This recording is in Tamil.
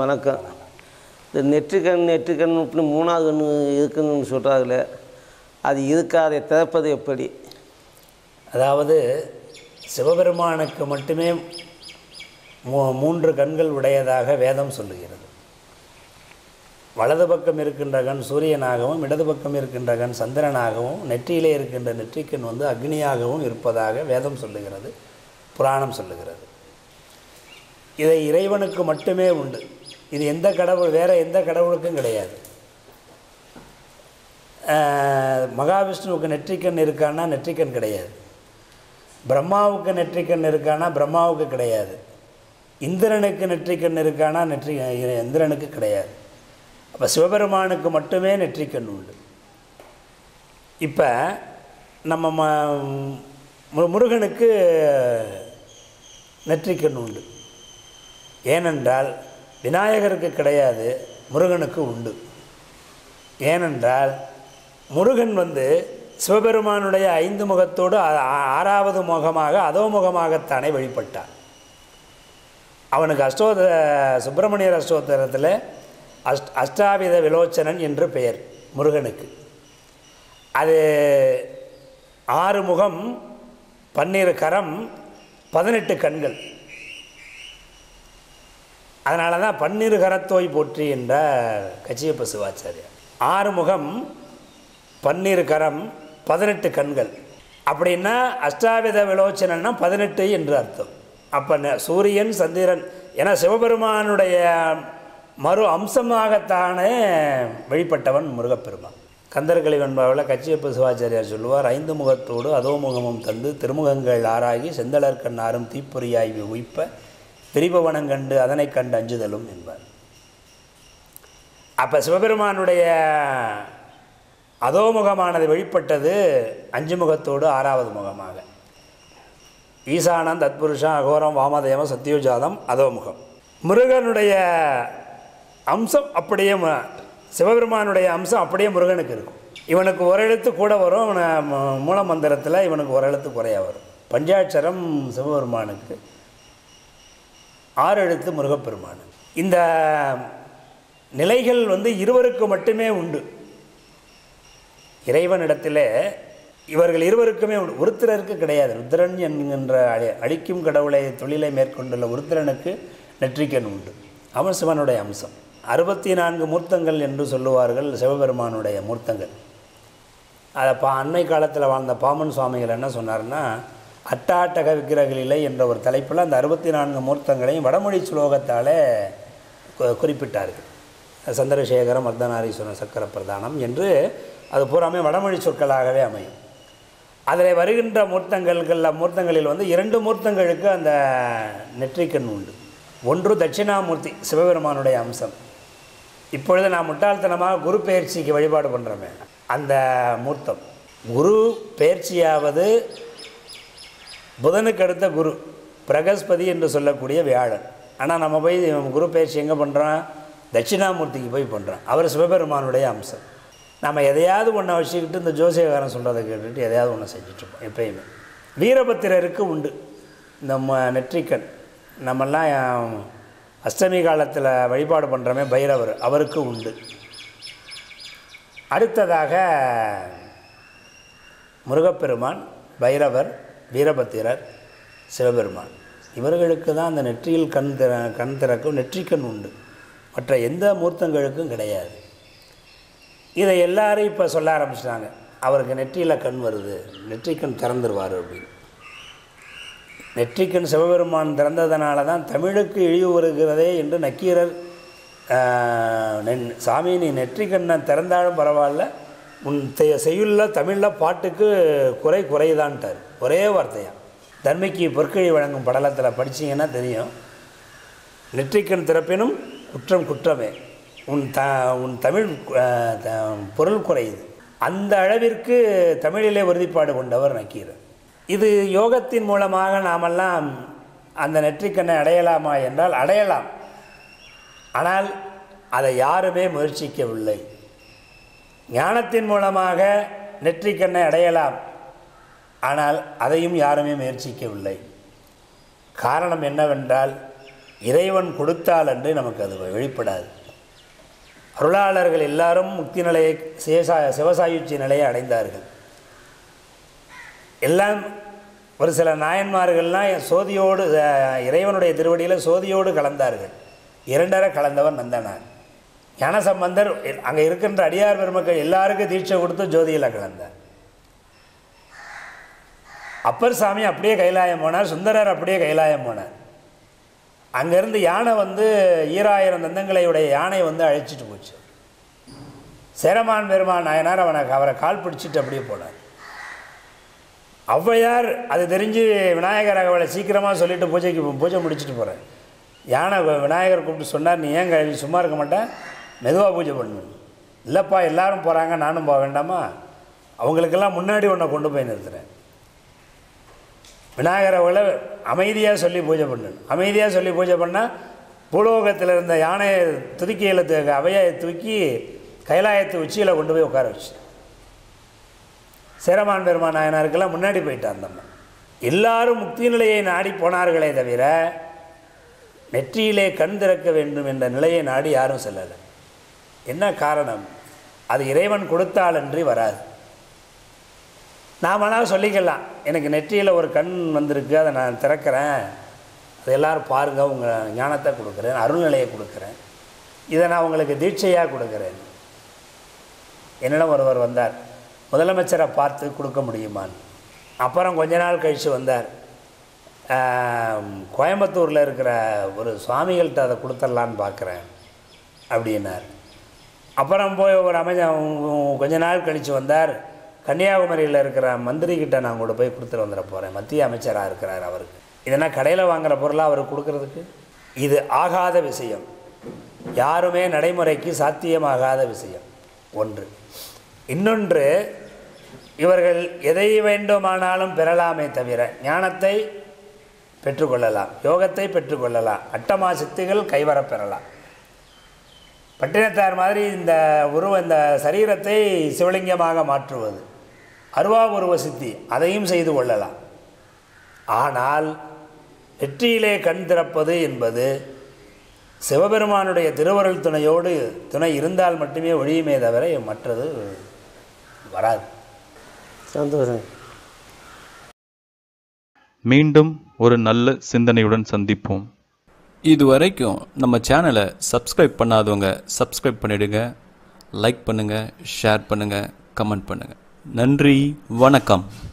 வணக்கம் இந்த நெற்றிக்கண் நெற்றிக்கண் இப்படி மூணாவது கண் இருக்குன்னு சொல்கிறாங்களே அது இருக்கா அதை திறப்பது எப்படி அதாவது சிவபெருமானுக்கு மட்டுமே மூ மூன்று கண்கள் உடையதாக வேதம் சொல்லுகிறது வலது பக்கம் இருக்கின்ற கண் சூரியனாகவும் இடது பக்கம் இருக்கின்ற கண் சந்திரனாகவும் நெற்றியிலே இருக்கின்ற நெற்றிக்கண் வந்து அக்னியாகவும் இருப்பதாக வேதம் சொல்லுகிறது புராணம் சொல்லுகிறது இதை இறைவனுக்கு மட்டுமே உண்டு இது எந்த கடவுள் வேறு எந்த கடவுளுக்கும் கிடையாது ஆஹ், மகாவிஷ்ணுவுக்கு நெற்றிக்கண் இருக்கான்னா நெற்றிக்கண் கிடையாது பிரம்மாவுக்கு நெற்றிக்கண் இருக்கானா பிரம்மாவுக்கு கிடையாது இந்திரனுக்கு நெற்றிக்கண் இருக்கானா நெற்றி இந்திரனுக்கு கிடையாது அப்போ சிவபெருமானுக்கு மட்டுமே நெற்றிக்கண் உண்டு இப்போ நம்ம ம மு- முருகனுக்கு நெற்றிக்கண் உண்டு ஏனென்றால் விநாயகருக்கு கிடையாது முருகனுக்கு உண்டு ஏனென்றால் முருகன் வந்து சிவபெருமானுடைய ஐந்து முகத்தோடு ஆ- ஆ- ஆறாவது முகமாக அதோ முகமாகத்தானே வெளிப்பட்டான் அவனுக்கு அஷ்டோத சுப்பிரமணியர் அஷ்டோத்தரத்தில் அஷ்ட அஷ்டாவித விலோச்சனன் என்று பெயர் முருகனுக்கு அது ஆறு முகம் பன்னிரு கரம் பதினெட்டு கண்கள் அதனால தான் பன்னிரு கரத்தோய் போற்றி என்ற கச்சியப்ப சிவாச்சாரியார் ஆறு முகம் பன்னிரு கரம் பதினெட்டு கண்கள் அப்படின்னா அஷ்டாவித விலோச்சனன்னா பதினெட்டு என்று அர்த்தம் அப்போ ந- சூரியன் சந்திரன் ஏன்னா சிவபெருமானுடைய மறு அம்சமாகத்தானே வெளிப்பட்டவன் முருகப்பெருமான் கந்தர்கலை வெண்பாவில் கச்சியப்ப சிவாச்சாரியார் சொல்லுவார் ஐந்து முகத்தோடு அதோ முகமும் தந்து திருமுகங்கள் ஆராகி செந்தளர்கண் ஆறும் தீப்பொறியாய் உய்ப்ப திரிபவனங்கண்டு அதனை கண்டு அஞ்சுதலும் என்பார் அப்போ சிவபெருமானுடைய அதோமுகமானது வெளிப்பட்டது அஞ்சு முகத்தோடு ஆறாவது முகமாக ஈசானம் தத்புருஷம் அகோரம் வாமதேவம் சத்யோஜாதம் அதோமுகம் முருகனுடைய அம்சம் அப்படியே மு- சிவபெருமானுடைய அம்சம் அப்படியே முருகனுக்கு இருக்கும் இவனுக்கு ஒரு எழுத்து கூட வரும் இவன ம- மூல மந்திரத்தில் இவனுக்கு ஒரு எழுத்து குறையா வரும் பஞ்சாட்சரம் சிவபெருமானுக்கு ஆறு எழுத்து முருகப்பெருமான் இந்த நிலைகள் வந்து இருவருக்கு மட்டுமே உண்டு இறைவனிடத்தில் இவர்கள் இருவருக்குமே உண்டு உருத்திரருக்கு கிடையாது ருத்ரன் என்கின்ற அழி- அழிக்கும் கடவுளை தொழிலை மேற்கொண்டுள்ள உருத்திரனுக்கு நெற்றிக்கண் உண்டு அவன் சிவனுடைய அம்சம் அறுபத்தி நான்கு மூர்த்தங்கள் என்று சொல்லுவார்கள் சிவபெருமானுடைய மூர்த்தங்கள் அதை பா அண்மை காலத்தில் வாழ்ந்த பாமன் சுவாமிகள் என்ன சொன்னார்னா அட்டாட்டக விக்கிரகளிலை என்ற ஒரு தலைப்பில் அந்த அறுபத்தி நான்கு மூர்த்தங்களையும் வடமொழி ஸ்லோகத்தாலே கு- குறிப்பிட்டார்கள் சந்திரசேகரம் அர்த்தநாரீஸ்வரன் சக்கர பிரதானம் என்று அது பூராமே வடமொழி சொற்களாகவே அமையும் அதில் வருகின்ற மூர்த்தங்கள்களில் மூர்த்தங்களில் வந்து இரண்டு மூர்த்தங்களுக்கு அந்த நெற்றிக்கண் உண்டு ஒன்று தட்சிணாமூர்த்தி சிவபெருமானுடைய அம்சம் இப்பொழுது நான் முட்டாள்தனமாக குரு பெயர்ச்சிக்கு வழிபாடு பண்ணுறோமே அந்த மூர்த்தம் குரு பெயர்ச்சியாவது புதனுக்கு அடுத்த குரு பிரகஸ்பதி என்று சொல்லக்கூடிய வியாழன் ஆனால் நம்ம போய் குரு பயிற்சி எங்கே பண்ணுறோம் தட்சிணாமூர்த்திக்கு போய் பண்ணுறோம் அவர் சிவபெருமானுடைய அம்சம் நம்ம எதையாவது ஒன்றை வச்சுக்கிட்டு இந்த ஜோசியகாரன் சொல்கிறத கேட்டுட்டு எதையாவது ஒன்று செஞ்சுட்ருப்போம் எப்பயுமே வீரபத்திரருக்கு உண்டு இந்த ம- நெற்றிக்கண் நம்மெல்லாம் அஷ்டமி காலத்தில் வழிபாடு பண்ணுறோமே பைரவர் அவருக்கு உண்டு அடுத்ததாக முருகப்பெருமான் பைரவர் வீரபத்திரர் சிவபெருமான் இவர்களுக்கு தான் அந்த நெற்றியில் கண் திற கண் திறக்கும் நெற்றிக்கண் உண்டு மற்ற எந்த மூர்த்தங்களுக்கும் கிடையாது இதை எல்லாரும் இப்போ சொல்ல ஆரம்பிச்சிட்டாங்க அவருக்கு நெற்றியில் கண் வருது நெற்றிக்கண் திறந்துருவார் அப்படின்னு நெற்றிக்கண் சிவபெருமான் திறந்ததனால தான் தமிழுக்கு இழிவு வருகிறதே என்று நக்கீரர் ஆஹ், நென்- சாமி நீ நெற்றிக்கண்ணை திறந்தாலும் பரவாயில்ல உன் தெ- செய்யுள்ள தமிழில் பாட்டுக்கு குறை குறைதான்ட்டார் ஒரே வார்த்தையா தன்மைக்கு பொற்கழி வழங்கும் படலத்தில் படிச்சீங்கன்னா தெரியும் நெற்றிக்கண் திறப்பினும் குற்றம் குற்றமே உன் த உன் தமிழ் ஆஹ், த- பொருள் குறையுது அந்த அளவிற்கு தமிழிலே உறுதிப்பாடு கொண்டவர் நக்கீரர் இது யோகத்தின் மூலமாக நாமெல்லாம் அந்த நெற்றிக்கண்ணை அடையலாமா என்றால் அடையலாம் ஆனால் அதை யாருமே முயற்சிக்கவில்லை ஞானத்தின் மூலமாக நெற்றிக்கண்ணை அடையலாம் ஆனால் அதையும் யாருமே முயற்சிக்கவில்லை காரணம் என்னவென்றால் இறைவன் கொடுத்தால் என்று நமக்கு அது வெளிப்படாது அருளாளர்கள் எல்லாரும் முக்தி நிலையை சிவசா சிவசாயுச்சி நிலையை அடைந்தார்கள் எல்லாம் ஒரு சில நாயன்மார்கள்லாம் சோதியோடு அஹ், இறைவனுடைய திருவடியில் சோதியோடு கலந்தார்கள் இரண்டரை கலந்தவர் நந்தனார் ஞானசம்பந்தர் அங்கே இருக்கின்ற அடியார் பெருமக்கள் எல்லாருக்கும் தீட்சை கொடுத்து ஜோதியில் கலந்தார் அப்பர் சாமி அப்படியே கைலாயம் போனார் சுந்தரர் அப்படியே கைலாயம் போனார் அங்கேருந்து யானை வந்து ஈராயிரம் தந்தங்களையுடைய யானை வந்து அழைச்சிட்டு போச்சு சேரமான் பெருமான் நாயனார் அவனை அவரை கால் பிடிச்சிட்டு அப்படியே போனார் ஔவையார் அது தெரிஞ்சு விநாயகர் அவளை சீக்கிரமாக சொல்லிட்டு பூஜைக்கு பூஜை முடிச்சுட்டு போகிறேன் யானை வி- விநாயகர் கூப்பிட்டு சொன்னார் நீ ஏன் கழுவி சும்மா இருக்க மாட்டேன் மெதுவாக பூஜை பண்ணணும் இல்லைப்பா எல்லாரும் போகிறாங்க நானும் போக வேண்டாமா அவங்களுக்கெல்லாம் முன்னாடி உன்னை கொண்டு போய் நிறுத்துறேன் விநாயகரை அவளை அமைதியாக சொல்லி பூஜை பண்ணணும் அமைதியாக சொல்லி பூஜை பண்ணால் பூலோகத்தில் இருந்த யானையை துதுக்கியில் அவையை தூக்கி கைலாயத்து உச்சியில் கொண்டு போய் உட்கார வச்சு சேரமான் பெருமான் நாயனாருக்கெல்லாம் முன்னாடி போயிட்டான் அந்த அம்மா எல்லாரும் முக்தி நிலையை நாடி போனார்களே தவிர நெற்றியிலே கண் திறக்க வேண்டும் என்ற நிலையை நாடி யாரும் செல்லலை என்ன காரணம் அது இறைவன் கொடுத்தாலன்றி வராது நாமளாம் சொல்லிக்கலாம் எனக்கு நெற்றியில் ஒரு கண் வந்திருக்கு அதை நான் திறக்கிறேன் அது எல்லாரும் பாருங்கள் உங்கள் ஞானத்தை கொடுக்குறேன் அருள்நிலையை கொடுக்குறேன் இதை நான் உங்களுக்கு தீட்சையாக கொடுக்குறேன் என்னிடம் ஒருவர் வந்தார் முதலமைச்சரை பார்த்து கொடுக்க முடியுமான்னு அப்புறம் கொஞ்ச நாள் கழித்து வந்தார் ஆம், கோயம்புத்தூரில் இருக்கிற ஒரு சுவாமிகள்கிட்ட அதை கொடுத்துடலான்னு பார்க்குறேன் அப்படின்னார் அப்புறம் போய் ஒரு அமைச்சர் கொஞ்ச நாள் கழித்து வந்தார் கன்னியாகுமரியில் இருக்கிற மந்திரிகிட்ட நான் கூட போய் கொடுத்துட்டு வந்துட போகிறேன் மத்திய அமைச்சராக இருக்கிறார் அவருக்கு இதெல்லாம் கடையில் வாங்குற பொருளாக அவருக்கு கொடுக்கறதுக்கு இது ஆகாத விஷயம் யாருமே நடைமுறைக்கு சாத்தியமாகாத விஷயம் ஒன்று இன்னொன்று இவர்கள் எதை வேண்டுமானாலும் பெறலாமே தவிர ஞானத்தை பெற்றுக்கொள்ளலாம் யோகத்தை பெற்றுக்கொள்ளலாம் அட்டமா சித்திகள் கைவரப் பெறலாம் பட்டினத்தார் மாதிரி இந்த உருவ இந்த சரீரத்தை சிவலிங்கமாக மாற்றுவது அருவா உருவ சித்தி அதையும் செய்து கொள்ளலாம் ஆனால் நெற்றியிலே கண் திறப்பது என்பது சிவபெருமானுடைய திருவருள் துணையோடு துணை இருந்தால் மட்டுமே ஒழியுமே தவிர மற்றது வராது சந்தோஷம் மீண்டும் ஒரு நல்ல சிந்தனையுடன் சந்திப்போம் இது வரைக்கும் நம்ம சேனலை சப்ஸ்கிரைப் பண்ணாதவங்க சப்ஸ்கிரைப் பண்ணிடுங்க லைக் பண்ணுங்கள் ஷேர் பண்ணுங்கள் கமெண்ட் பண்ணுங்கள் நன்றி வணக்கம்